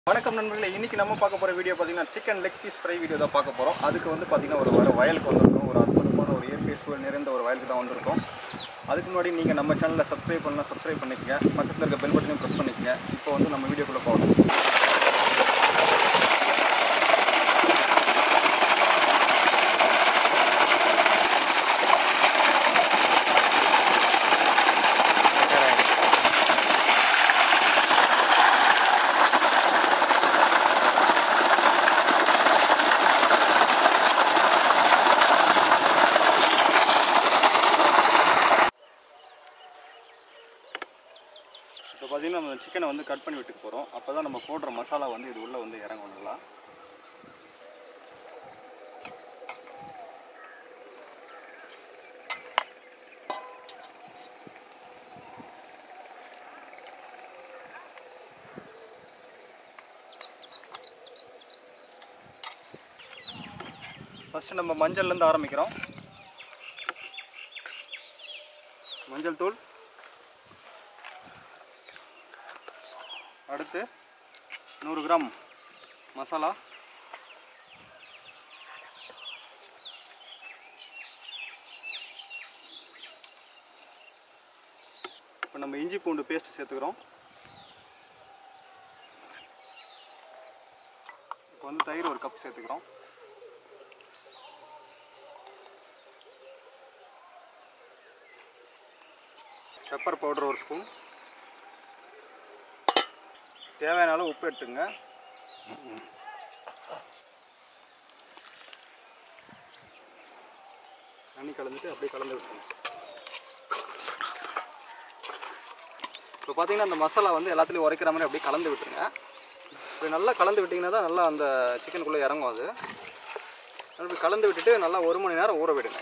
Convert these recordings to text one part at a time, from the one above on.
வணக்கம் நண்பர்களே இன்னைக்கு நம்ம பார்க்க போகிற வீடியோ பார்த்தீங்கன்னா chicken leg piece fry video தான் பார்க்க போகிறோம் அதுக்கு வந்து பார்த்தீங்கன்னா ஒரு வர வயலுக்கு வந்திருக்கோம் ஒரு அற்புதமான ஒரு இயற்கை சூழல் நிறைந்த ஒரு வயலுக்கு தான் வந்திருக்கோம் அதுக்கு முன்னாடி நீங்கள் நம்ம சேனலை சப்ஸ்கிரைப் பண்ணலாம் சப்ஸ்கிரைப் பண்ணிக்கங்க பக்கத்தில் இருக்க பெல் பட்டனையும் ப்ரெஸ் பண்ணிக்கங்க இப்போ வந்து நம்ம வீடியோக்குள்ளே போகணும் இப்போ பார்த்தீங்கன்னா நம்ம சிக்கனை வந்து கட் பண்ணி விட்டுக்கு போகிறோம் அப்போ தான் நம்ம போடுற மசாலா வந்து இது உள்ளே வந்து இறங்கும் நல்லா ஃபஸ்ட்டு நம்ம மஞ்சள்லேருந்து ஆரம்பிக்கிறோம் மஞ்சள் தூள் அடுத்து நூறு கிராம் மசாலா இப்போ நம்ம இஞ்சி பூண்டு பேஸ்ட் சேர்த்துக்கிறோம் இப்போ வந்து தயிர் ஒரு கப் சேர்த்துக்கிறோம் பெப்பர் பவுடர் ஒரு ஸ்பூன் தேவையான அளவு உப்பு எடுத்துங்க தண்ணி கலந்துட்டு அப்படியே கலந்து விட்டுருங்க இப்போ பார்த்தீங்கன்னா அந்த மசாலா வந்து எல்லாத்துலேயும் உரைக்கிற மாதிரி அப்படியே கலந்து விட்டுருங்க இப்படி நல்லா கலந்து விட்டிங்கன்னா தான் நல்லா அந்த சிக்கனுக்குள்ளே இறங்கும் அது அப்படி கலந்து விட்டுட்டு நல்லா ஒரு மணி நேரம் ஊற விடுங்க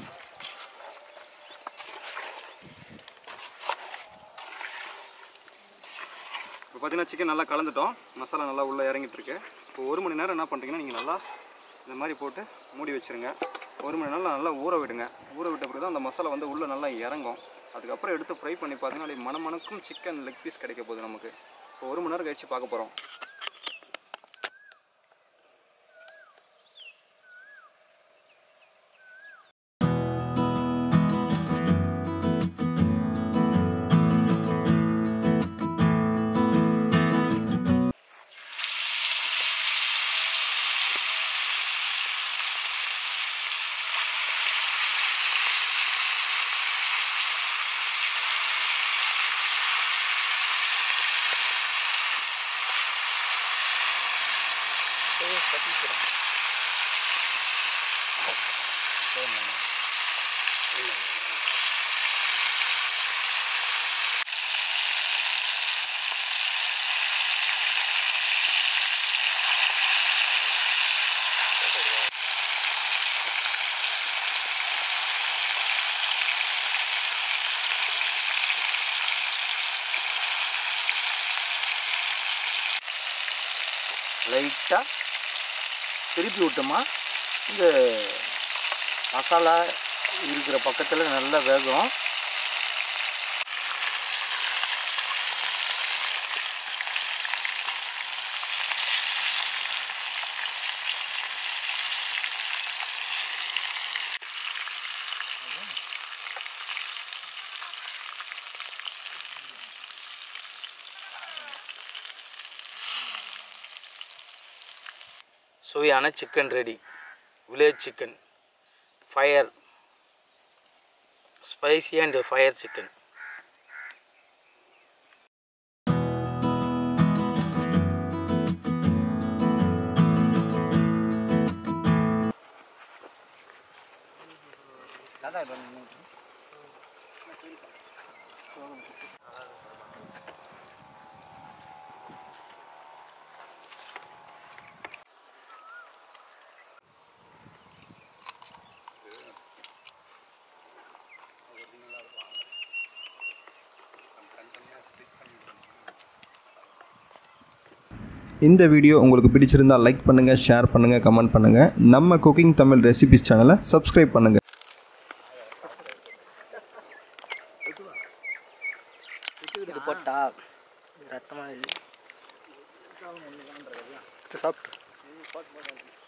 இப்போ பார்த்தீங்கன்னா சிக்கன் நல்லா கலந்துட்டோம் மசாலா நல்லா உள்ளே இறங்கிட்டு இருக்கு இப்போ ஒரு மணி நேரம் என்ன பண்ணுறீங்கன்னா நீங்கள் நல்லா இந்த மாதிரி போட்டு மூடி வச்சுருங்க ஒரு மணி நேரம் நல்லா ஊற விடுங்க ஊற விட்ட பிறகு தான் அந்த மசாலா வந்து உள்ளே நல்லா இறங்கும் அதுக்கப்புறம் எடுத்து ஃப்ரை பண்ணி பார்த்தீங்கன்னா அப்படியே மணமணக்கும் சிக்கன் லெக் பீஸ் கிடைக்க போகுது நமக்கு இப்போ ஒரு மணி நேரம் கழிச்சு பார்க்க போகிறோம் லைட்டாக திருப்பி விட்டோமா இந்த மசாலா இருக்கிற பக்கத்தில் நல்லா வேகும் சுவையான chicken ready village chicken fire spicy and fire chicken இந்த வீடியோ உங்களுக்கு பிடிச்சிருந்தால் லைக் பண்ணுங்கள் ஷேர் பண்ணுங்கள் கமெண்ட் பண்ணுங்கள் நம்ம குக்கிங் தமிழ் ரெசிபிஸ் சேனலை சப்ஸ்கிரைப் பண்ணுங்கள் இது போட்டா ரத்தமாக சாப்பிட்டு